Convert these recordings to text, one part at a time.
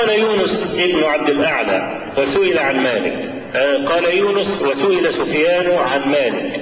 قال يونس ابن عبد الأعلى وسئل عن مالك قال يونس وسئل سفيان عن مالك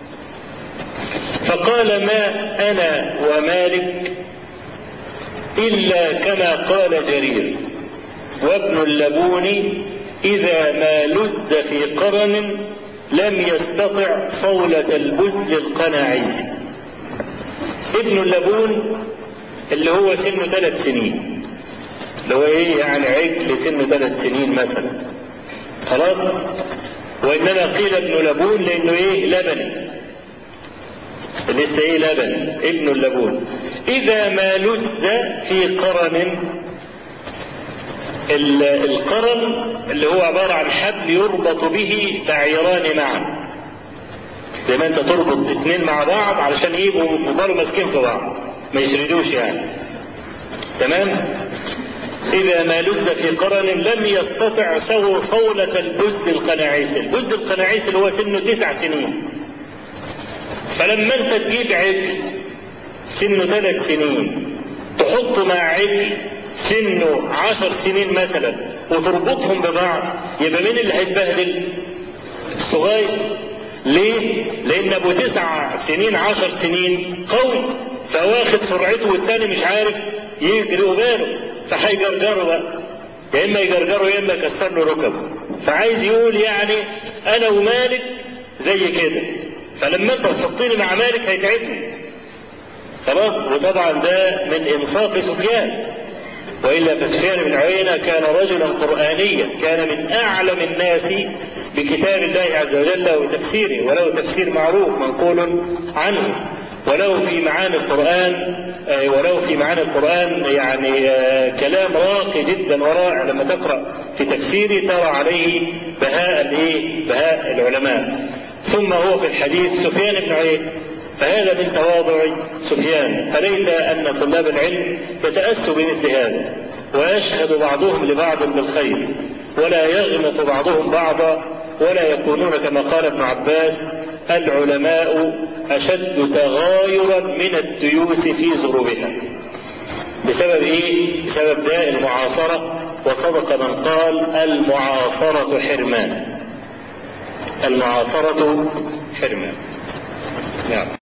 فقال ما أنا ومالك إلا كما قال جرير وابن اللبون إذا ما لز في قرن لم يستطع صولة البزل القناعيس ابن اللبون اللي هو سنه ثلاث سنين اللي هو ايه يعني عجل سنه ثلاث سنين مثلا خلاص وانما قيل ابن لبون لانه ايه لبن لسه ايه لبن ابن اللبون اذا ما لز في قرن القرن اللي هو عبارة عن حبل يربط به بعيران معا زي ما انت تربط اثنين مع بعض علشان يبقوا يفضلوا ماسكين في بعض ما يشردوش يعني تمام إذا ما لز في قرن لم يستطع سو صولة البزد القناعيس البزد القناعيس اللي هو سنه تسع سنين فلما انت تجيب عجل سنه ثلاث سنين تحطه مع عجل سنه عشر سنين مثلا وتربطهم ببعض يبقى مين اللي هيتبهدل الصغير ليه لان ابو تسع سنين عشر سنين قوي فواخد سرعته والتاني مش عارف يجري وباله فهيجرجره بقى يا اما يجرجره يا اما يكسر له ركبه فعايز يقول يعني انا ومالك زي كده فلما انت تحطيني مع مالك هيتعبني خلاص وطبعا ده من انصاف سفيان والا فسفيان بن عيينه كان رجلا قرانيا كان من اعلم الناس بكتاب الله عز وجل وتفسيره وله تفسير معروف منقول عنه ولو في معاني القرآن ولو في معاني القرآن يعني كلام راقي جدا ورائع لما تقرأ في تفسيره ترى عليه بهاء الايه؟ بهاء العلماء. ثم هو في الحديث سفيان بن عيينة فهذا من تواضع سفيان فليت أن طلاب العلم يتأسوا بمثل هذا ويشهد بعضهم لبعض بالخير ولا يغمط بعضهم بعضا ولا يكونون كما قال ابن عباس العلماء أشد تغايرا من التيوس في زروبها بسبب ايه بسبب داء المعاصرة وصدق من قال المعاصرة حرمان المعاصرة حرمان نعم